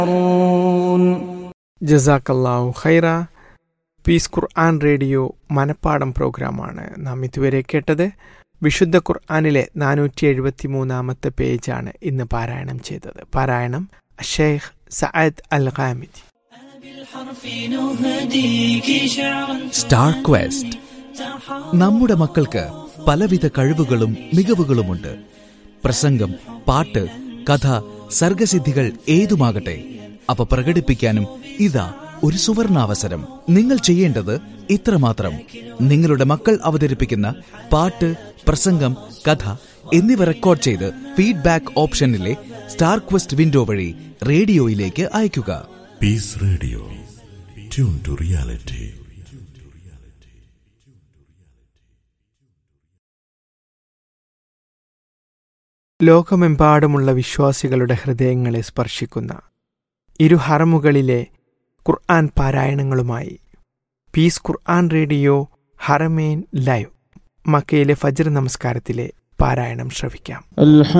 ജസാക്കല്ലാഹു ഖൈറ പീസ് ഖുർആൻ റേഡിയോ മനപ്പാടം പ്രോഗ്രാമാണ് നാം ഇതുവരെ കേട്ടത് വിശുദ്ധ ഖുർആാനിലെ നാനൂറ്റി എഴുപത്തി മൂന്നാമത്തെ പേജാണ് ഇന്ന് പാരായണം ചെയ്തത് പാരായണം Sheikh Saad al Ghamdi star quest നമ്മുടെ മക്കൾക്ക് പലവിധ കഴിവുകളും മികവുകളുമുണ്ട് പ്രസംഗം പാട്ട് കഥ സർഗസിദ്ധികൾ ഏതുമാകട്ടെ അവ പ്രകടിപ്പിക്കാനും ഇതാ ഒരു സുവർണാവസരം നിങ്ങൾ ചെയ്യേണ്ടത് ഇത്രമാത്രം നിങ്ങളുടെ മക്കൾ അവതരിപ്പിക്കുന്ന പാട്ട് പ്രസംഗം കഥ എന്നിവ റെക്കോർഡ് ചെയ്ത് ഫീഡ്ബാക്ക് ഓപ്ഷനിലെ സ്റ്റാർ ക്വസ്റ്റ് വിൻഡോ വഴി റേഡിയോയിലേക്ക് അയയ്ക്കുക Peace Radio tune to reality ലോകമെമ്പാടുമുള്ള വിശ്വാസികളുടെ ഹൃദയങ്ങളെ സ്പർശിക്കുന്ന ഇരു ഹറമുകളിലെ ഖുർആൻ പാരായണങ്ങളുമായി പീസ് ഖുർആൻ റേഡിയോ ഹറമേൻ ലൈവ് മക്കയിലെ ഫജ്ർ നമസ്കാരത്തിലെ പാരായണം ശ്രവിക്കാം الحمد